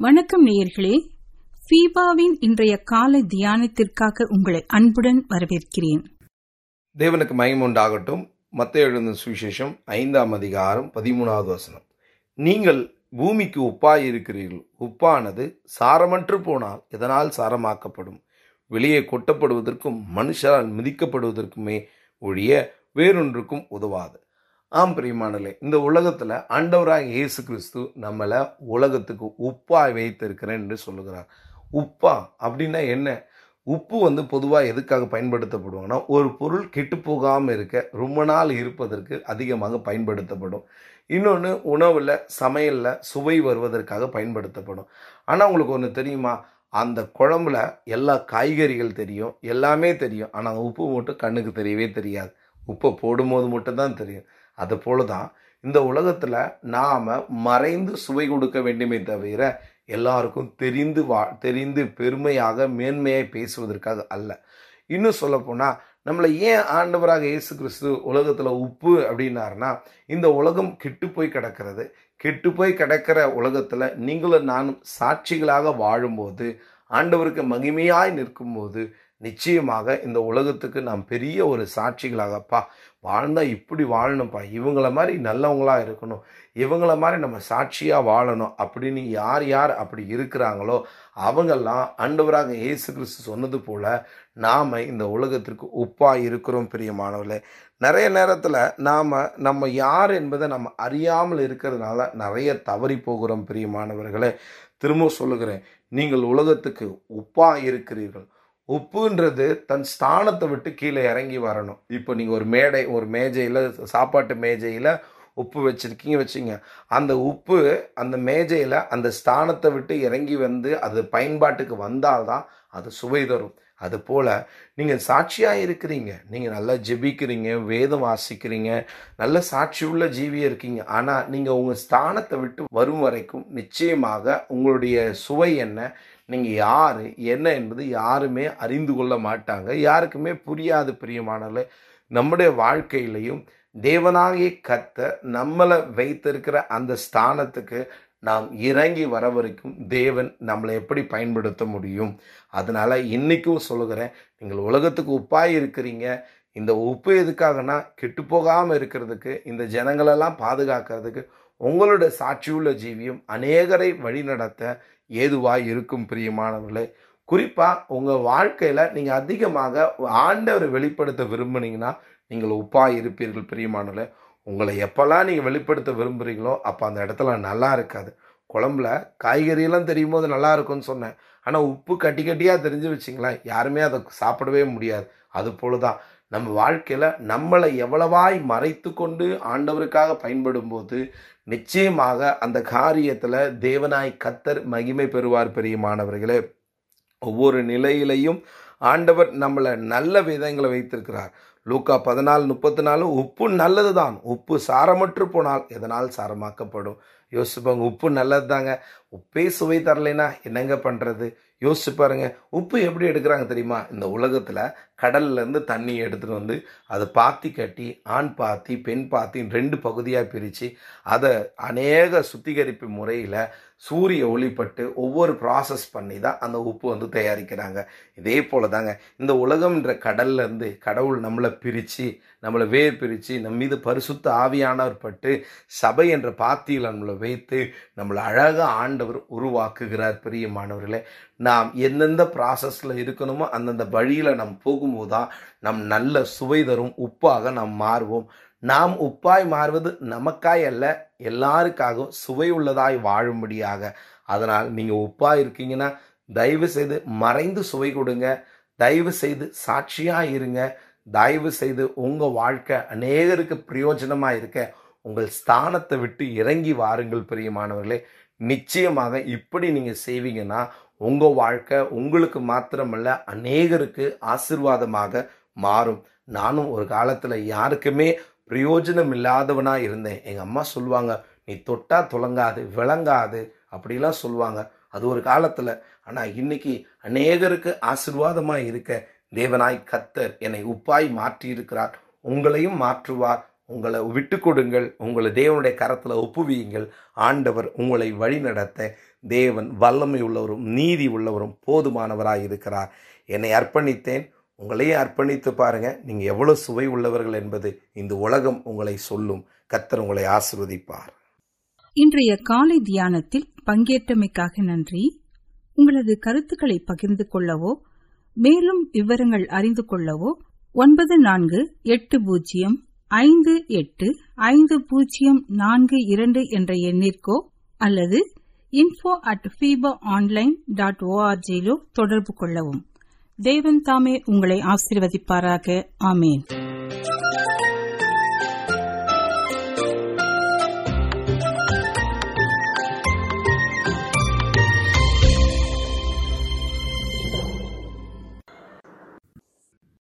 வணக்கம் நேயர்களே ஃபீபாவின் இன்றைய காலை தியானத்திற்காக உங்களை அன்புடன் வரவேற்கிறேன் தேவனுக்கு மகிமை உண்டாகட்டும் மத்திய எழுந்த சுவிசேஷம் ஐந்தாம் அதிகாரம் பதிமூணாவது வசனம் நீங்கள் பூமிக்கு உப்பாய் இருக்கிறீர்கள் உப்பானது சாரமற்று போனால் எதனால் சாரமாக்கப்படும் வெளியே கொட்டப்படுவதற்கும் மனுஷரால் மிதிக்கப்படுவதற்குமே ஒழிய வேறொன்றுக்கும் உதவாது ஆம் பிரியமானலே இந்த உலகத்தில் ஆண்டவராக இயேசு கிறிஸ்து நம்மளை உலகத்துக்கு உப்பாய் வைத்திருக்கிறேன் என்று சொல்லுகிறார் உப்பா அப்படின்னா என்ன உப்பு வந்து பொதுவாக எதுக்காக பயன்படுத்தப்படுவாங்கன்னா ஒரு பொருள் கெட்டு போகாமல் இருக்க ரொம்ப நாள் இருப்பதற்கு அதிகமாக பயன்படுத்தப்படும் இன்னொன்று உணவில் சமையலில் சுவை வருவதற்காக பயன்படுத்தப்படும் ஆனால் உங்களுக்கு ஒன்று தெரியுமா அந்த குழம்புல எல்லா காய்கறிகள் தெரியும் எல்லாமே தெரியும் ஆனால் உப்பு மட்டும் கண்ணுக்கு தெரியவே தெரியாது உப்பை போடும்போது மட்டும்தான் தெரியும் அது போல தான் இந்த உலகத்தில் நாம் மறைந்து சுவை கொடுக்க வேண்டுமே தவிர எல்லாருக்கும் தெரிந்து வா தெரிந்து பெருமையாக மேன்மையாக பேசுவதற்காக அல்ல இன்னும் சொல்லப்போனால் நம்மளை ஏன் ஆண்டவராக இயேசு கிறிஸ்து உலகத்தில் உப்பு அப்படின்னாருன்னா இந்த உலகம் கெட்டு போய் கிடக்கிறது கெட்டு போய் கிடக்கிற உலகத்தில் நீங்களும் நானும் சாட்சிகளாக வாழும்போது ஆண்டவருக்கு மகிமையாய் நிற்கும்போது நிச்சயமாக இந்த உலகத்துக்கு நாம் பெரிய ஒரு சாட்சிகளாகப்பா வாழ்ந்தா இப்படி வாழணும்ப்பா இவங்கள மாதிரி நல்லவங்களா இருக்கணும் இவங்கள மாதிரி நம்ம சாட்சியாக வாழணும் அப்படின்னு யார் யார் அப்படி இருக்கிறாங்களோ அவங்கெல்லாம் ஆண்டவராக இயேசு கிறிஸ்து சொன்னது போல நாம் இந்த உலகத்திற்கு உப்பாக இருக்கிறோம் பிரியமானவர்களே நிறைய நேரத்தில் நாம் நம்ம யார் என்பதை நம்ம அறியாமல் இருக்கிறதுனால நிறைய தவறி போகிறோம் பிரியமானவர்களே திரும்ப சொல்லுகிறேன் நீங்கள் உலகத்துக்கு உப்பாக இருக்கிறீர்கள் உப்புன்றது தன் ஸ்தானத்தை விட்டு கீழே இறங்கி வரணும் இப்போ நீங்கள் ஒரு மேடை ஒரு மேஜையில் சாப்பாட்டு மேஜையில் உப்பு வச்சுருக்கீங்க வச்சுங்க அந்த உப்பு அந்த மேஜையில் அந்த ஸ்தானத்தை விட்டு இறங்கி வந்து அது பயன்பாட்டுக்கு வந்தால்தான் அது சுவை தரும் அது போல் நீங்கள் சாட்சியாக இருக்கிறீங்க நீங்கள் நல்லா ஜெபிக்கிறீங்க வேதம் வாசிக்கிறீங்க நல்ல சாட்சி உள்ள ஜீவியாக இருக்கீங்க ஆனால் நீங்கள் உங்கள் ஸ்தானத்தை விட்டு வரும் வரைக்கும் நிச்சயமாக உங்களுடைய சுவை என்ன நீங்கள் யார் என்ன என்பது யாருமே அறிந்து கொள்ள மாட்டாங்க யாருக்குமே புரியாது பிரியமானல நம்முடைய வாழ்க்கையிலையும் தேவனாகிய கத்த நம்மளை வைத்திருக்கிற அந்த ஸ்தானத்துக்கு நாம் இறங்கி வர வரைக்கும் தேவன் நம்மளை எப்படி பயன்படுத்த முடியும் அதனால் இன்றைக்கும் சொல்லுகிறேன் நீங்கள் உலகத்துக்கு உப்பாய் இருக்கிறீங்க இந்த உப்பு எதுக்காகனா கெட்டு போகாமல் இருக்கிறதுக்கு இந்த ஜனங்களெல்லாம் பாதுகாக்கிறதுக்கு உங்களோட சாட்சியுள்ள ஜீவியம் அநேகரை வழிநடத்த ஏதுவாய் இருக்கும் பிரியமானவர்களே குறிப்பாக உங்கள் வாழ்க்கையில் நீங்கள் அதிகமாக ஆண்டவரை வெளிப்படுத்த விரும்புனீங்கன்னா நீங்கள் உப்பாய் இருப்பீர்கள் பிரியமானவர்களே உங்களை எப்போல்லாம் நீங்கள் வெளிப்படுத்த விரும்புகிறீங்களோ அப்போ அந்த இடத்துல நல்லா இருக்காது குழம்புல காய்கறியெல்லாம் தெரியும் போது நல்லா இருக்கும்னு சொன்னேன் ஆனால் உப்பு கட்டி கட்டியாக தெரிஞ்சு வச்சிங்களேன் யாருமே அதை சாப்பிடவே முடியாது அது போல தான் நம்ம வாழ்க்கையில் நம்மளை எவ்வளவாய் மறைத்து கொண்டு ஆண்டவருக்காக பயன்படும் போது நிச்சயமாக அந்த காரியத்தில் தேவனாய் கத்தர் மகிமை பெறுவார் பெரியமானவர்களே ஒவ்வொரு நிலையிலையும் ஆண்டவர் நம்மளை நல்ல விதங்களை வைத்திருக்கிறார் லூக்கா பதினாலு முப்பத்தி நாலு உப்பு நல்லது தான் உப்பு சாரமற்று போனால் எதனால் சாரமாக்கப்படும் யோசிப்பாங்க உப்பு நல்லது தாங்க உப்பே சுவை தரலைன்னா என்னங்க பண்ணுறது யோசிச்சு பாருங்க உப்பு எப்படி எடுக்கிறாங்க தெரியுமா இந்த உலகத்தில் கடல்லேருந்து தண்ணி எடுத்துகிட்டு வந்து அதை பாத்தி கட்டி ஆண் பாத்தி பெண் பாத்தின்னு ரெண்டு பகுதியாக பிரித்து அதை அநேக சுத்திகரிப்பு முறையில் சூரிய ஒளிப்பட்டு ஒவ்வொரு ப்ராசஸ் பண்ணி தான் அந்த உப்பு வந்து தயாரிக்கிறாங்க இதே போல தாங்க இந்த உலகம்ன்ற கடல்லேருந்து கடவுள் நம்மளை பிரித்து நம்மளை வேர் பிரித்து நம்ம மீது பரிசுத்த ஆவியானவர் பட்டு சபை என்ற பாத்தியில் நம்மளை வைத்து நம்மளை அழகாக ஆண்டவர் உருவாக்குகிறார் பிரியமானவர்களே நாம் எந்தெந்த ப்ராசஸில் இருக்கணுமோ அந்தந்த வழியில் நாம் போகும்போது தான் நம் நல்ல சுவை தரும் உப்பாக நாம் மாறுவோம் நாம் உப்பாய் மாறுவது நமக்காய் அல்ல எல்லாருக்காகவும் சுவை உள்ளதாய் வாழும்படியாக அதனால் நீங்கள் உப்பாய் இருக்கீங்கன்னா தயவு செய்து மறைந்து சுவை கொடுங்க தயவு செய்து சாட்சியாக இருங்க தயவு செய்து உங்கள் வாழ்க்கை அநேகருக்கு பிரயோஜனமாக இருக்க உங்கள் ஸ்தானத்தை விட்டு இறங்கி வாருங்கள் பிரியமானவர்களே நிச்சயமாக இப்படி நீங்கள் செய்வீங்கன்னா உங்கள் வாழ்க்கை உங்களுக்கு மாத்திரமல்ல அநேகருக்கு ஆசிர்வாதமாக மாறும் நானும் ஒரு காலத்தில் யாருக்குமே பிரயோஜனம் இல்லாதவனாக இருந்தேன் எங்கள் அம்மா சொல்லுவாங்க நீ தொட்டா துளங்காது விளங்காது அப்படிலாம் சொல்லுவாங்க அது ஒரு காலத்தில் ஆனால் இன்னைக்கு அநேகருக்கு ஆசிர்வாதமாக இருக்க தேவனாய் கத்தர் என்னை உப்பாய் மாற்றி இருக்கிறார் உங்களையும் மாற்றுவார் உங்களை விட்டு கொடுங்கள் உங்களை தேவனுடைய கரத்தில் ஒப்புவியுங்கள் ஆண்டவர் உங்களை வழி நடத்த தேவன் வல்லமை உள்ளவரும் நீதி உள்ளவரும் போதுமானவராய் இருக்கிறார் என்னை அர்ப்பணித்தேன் உங்களையே அர்ப்பணித்து பாருங்க நீங்க எவ்வளவு சுவை உள்ளவர்கள் என்பது இந்த உலகம் உங்களை சொல்லும் கத்தர் உங்களை ஆசிர்வதிப்பார் இன்றைய காலை தியானத்தில் பங்கேற்றமைக்காக நன்றி உங்களது கருத்துக்களை பகிர்ந்து கொள்ளவோ மேலும் விவரங்கள் அறிந்து கொள்ளவோ ஒன்பது நான்கு எட்டு பூஜ்ஜியம் ஐந்து எட்டு ஐந்து பூஜ்ஜியம் நான்கு இரண்டு என்ற எண்ணிற்கோ அல்லது info at FIBA online dot ஓஆர்ஜியிலோ தொடர்பு கொள்ளவும் தேவன் தாமே உங்களை ஆசீர்வதிப்பாராக ஆமேன்